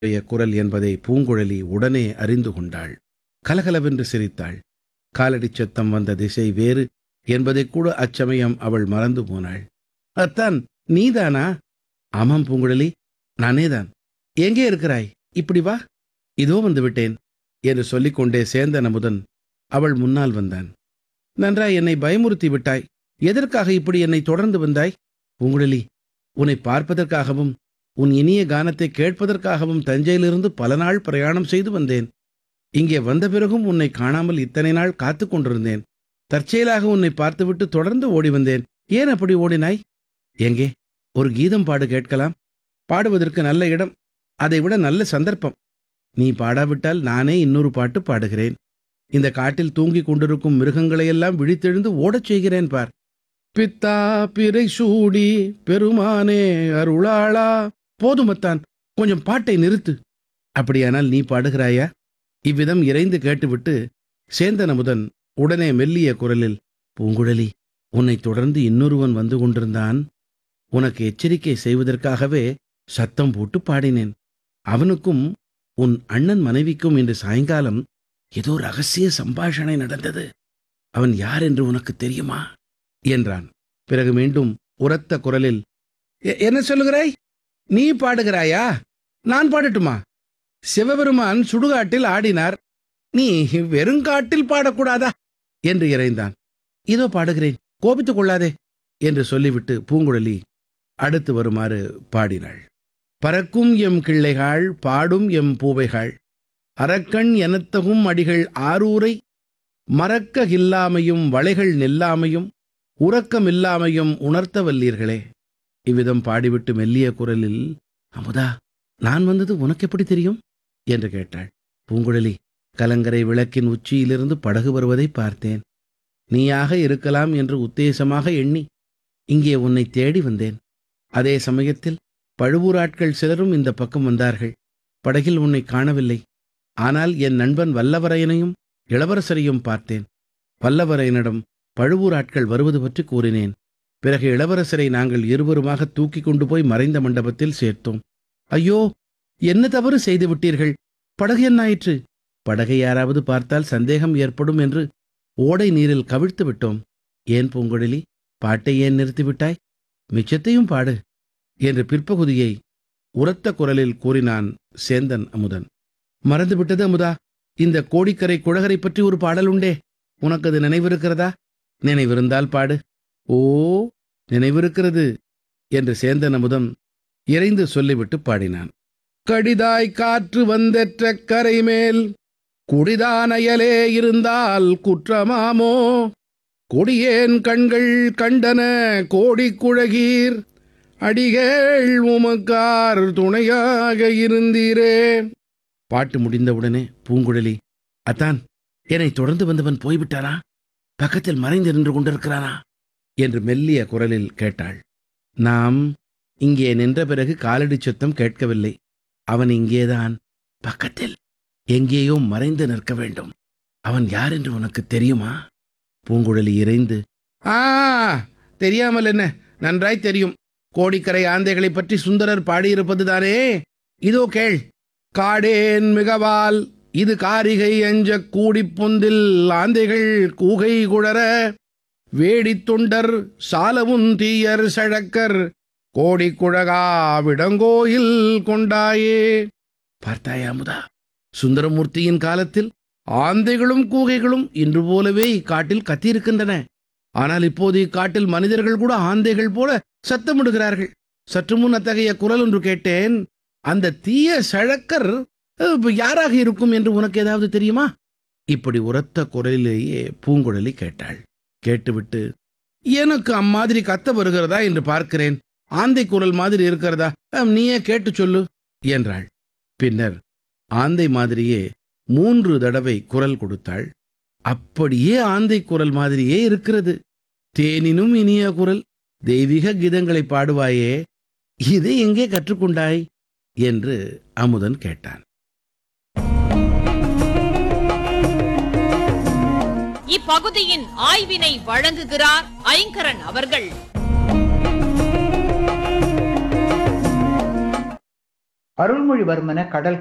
உடைய குரல் என்பதை பூங்குழலி உடனே அறிந்து கொண்டாள் கலகலவென்று சிரித்தாள் காலடிச் சத்தம் வந்த திசை வேறு என்பதைக் கூட அச்சமயம் அவள் மறந்து போனாள் அத்தான் நீதானா ஆமாம் பூங்குழலி நானேதான் எங்கே இருக்கிறாய் இப்படி வா இதோ வந்து விட்டேன் என்று சொல்லிக்கொண்டே சேந்தன் அமுதன் அவள் முன்னால் வந்தான் நன்றாய் என்னை பயமுறுத்தி விட்டாய் எதற்காக இப்படி என்னை தொடர்ந்து வந்தாய் பூங்குழலி உன்னை பார்ப்பதற்காகவும் உன் இனிய கானத்தை கேட்பதற்காகவும் தஞ்சையிலிருந்து பல நாள் பிரயாணம் செய்து வந்தேன் இங்கே வந்த பிறகும் உன்னை காணாமல் இத்தனை நாள் காத்துக் கொண்டிருந்தேன் தற்செயலாக உன்னை பார்த்துவிட்டு தொடர்ந்து ஓடி வந்தேன் ஏன் அப்படி ஓடினாய் எங்கே ஒரு கீதம் பாடு கேட்கலாம் பாடுவதற்கு நல்ல இடம் அதைவிட நல்ல சந்தர்ப்பம் நீ பாடாவிட்டால் நானே இன்னொரு பாட்டு பாடுகிறேன் இந்த காட்டில் தூங்கிக் கொண்டிருக்கும் மிருகங்களையெல்லாம் விழித்தெழுந்து ஓடச் செய்கிறேன் பார் பித்தா பிறை சூடி பெருமானே அருளாளா போதுமத்தான் கொஞ்சம் பாட்டை நிறுத்து அப்படியானால் நீ பாடுகிறாயா இவ்விதம் இறைந்து கேட்டுவிட்டு சேந்தன் அமுதன் உடனே மெல்லிய குரலில் பூங்குழலி உன்னை தொடர்ந்து இன்னொருவன் வந்து கொண்டிருந்தான் உனக்கு எச்சரிக்கை செய்வதற்காகவே சத்தம் போட்டு பாடினேன் அவனுக்கும் உன் அண்ணன் மனைவிக்கும் இன்று சாயங்காலம் ஏதோ ரகசிய சம்பாஷணை நடந்தது அவன் யார் என்று உனக்கு தெரியுமா என்றான் பிறகு மீண்டும் உரத்த குரலில் "எ- என்ன சொல்லுகிறாய் நீ பாடுகிறாயா நான் பாடட்டுமா சிவபெருமான் சுடுகாட்டில் ஆடினார் நீ வெறுங்காட்டில் பாடக்கூடாதா என்று இறைந்தான் இதோ பாடுகிறேன் கோபித்துக் கொள்ளாதே என்று சொல்லிவிட்டு பூங்குழலி அடுத்து வருமாறு பாடினாள் பறக்கும் எம் கிள்ளைகாள் பாடும் எம் பூவைகாள் அரக்கண் எனத்தகும் அடிகள் ஆரூரை மறக்க இல்லாமையும் வளைகள் நில்லாமையும் உறக்கமில்லாமையும் உணர்த்த வல்லீர்களே இவ்விதம் பாடிவிட்டு மெல்லிய குரலில் அமுதா நான் வந்தது உனக்கு எப்படி தெரியும் என்று கேட்டாள் பூங்குழலி கலங்கரை விளக்கின் உச்சியிலிருந்து படகு வருவதை பார்த்தேன் நீயாக இருக்கலாம் என்று உத்தேசமாக எண்ணி இங்கே உன்னை தேடி வந்தேன் அதே சமயத்தில் பழுவூராட்கள் சிலரும் இந்த பக்கம் வந்தார்கள் படகில் உன்னை காணவில்லை ஆனால் என் நண்பன் வல்லவரையனையும் இளவரசரையும் பார்த்தேன் வல்லவரையனிடம் பழுவூராட்கள் வருவது பற்றி கூறினேன் பிறகு இளவரசரை நாங்கள் இருவருமாக தூக்கிக் கொண்டு போய் மறைந்த மண்டபத்தில் சேர்த்தோம் ஐயோ என்ன தவறு செய்து விட்டீர்கள் படகு என்னாயிற்று படகை யாராவது பார்த்தால் சந்தேகம் ஏற்படும் என்று ஓடை நீரில் கவிழ்த்து விட்டோம் ஏன் பூங்குழலி பாட்டை ஏன் நிறுத்திவிட்டாய் மிச்சத்தையும் பாடு என்று பிற்பகுதியை உரத்த குரலில் கூறினான் சேந்தன் அமுதன் மறந்துவிட்டது அமுதா இந்த கோடிக்கரை குழகரை பற்றி ஒரு பாடல் உண்டே உனக்கு அது நினைவிருக்கிறதா நினைவிருந்தால் பாடு ஓ நினைவிருக்கிறது என்று சேந்தன் அமுதம் இறைந்து சொல்லிவிட்டு பாடினான் கடிதாய் காற்று வந்தெற்ற கரை மேல் குடிதானயலே இருந்தால் குற்றமாமோ கொடியேன் கண்கள் கண்டன கோடி குழகீர் அடிகள் உமக்கார் துணையாக இருந்தீரே பாட்டு முடிந்தவுடனே பூங்குழலி அத்தான் என்னை தொடர்ந்து வந்தவன் போய்விட்டானா பக்கத்தில் மறைந்து நின்று கொண்டிருக்கிறானா என்று மெல்லிய குரலில் கேட்டாள் நாம் இங்கே நின்ற பிறகு காலடி சத்தம் கேட்கவில்லை அவன் இங்கேதான் பக்கத்தில் எங்கேயோ மறைந்து நிற்க வேண்டும் அவன் யார் என்று உனக்கு தெரியுமா பூங்குழலி இறைந்து ஆ தெரியாமல் என்ன நன்றாய் தெரியும் கோடிக்கரை ஆந்தைகளைப் பற்றி சுந்தரர் பாடியிருப்பதுதானே இதோ கேள் காடேன் மிகவால் இது காரிகை எஞ்ச கூடிப் பொந்தில் ஆந்தைகள் கூகை குழற வேடித் தொண்டர் சாலவும் தீயர் சழக்கர் கோடி குழகா விடங்கோயில் கொண்டாயே பார்த்தாயா அமுதா சுந்தரமூர்த்தியின் காலத்தில் ஆந்தைகளும் கூகைகளும் இன்று போலவே இக்காட்டில் கத்தியிருக்கின்றன ஆனால் இப்போது இக்காட்டில் மனிதர்கள் கூட ஆந்தைகள் போல சத்தமிடுகிறார்கள் சற்று முன் அத்தகைய குரல் ஒன்று கேட்டேன் அந்த தீய சழக்கர் அஹ், யாராக இருக்கும் என்று உனக்கு ஏதாவது தெரியுமா இப்படி உரத்த குரலிலேயே பூங்குழலி கேட்டாள் கேட்டுவிட்டு எனக்கு அம்மாதிரி கத்த வருகிறதா என்று பார்க்கிறேன் ஆந்தை குரல் மாதிரி இருக்கிறதா அஹ், நீயே கேட்டு சொல்லு என்றாள் பின்னர் ஆந்தை மாதிரியே மூன்று தடவை குரல் கொடுத்தாள் அப்படியே ஆந்தை குரல் மாதிரியே இருக்கிறது தேனினும் இனிய குரல் தெய்வீக கீதங்களை பாடுவாயே இதை எங்கே கற்றுக்கொண்டாய் என்று அமுதன் கேட்டான் இப்பகுதியின் ஆய்வினை வழங்குகிறார் ஐங்கரன் அவர்கள் அருள்மொழிவர்மனை கடல்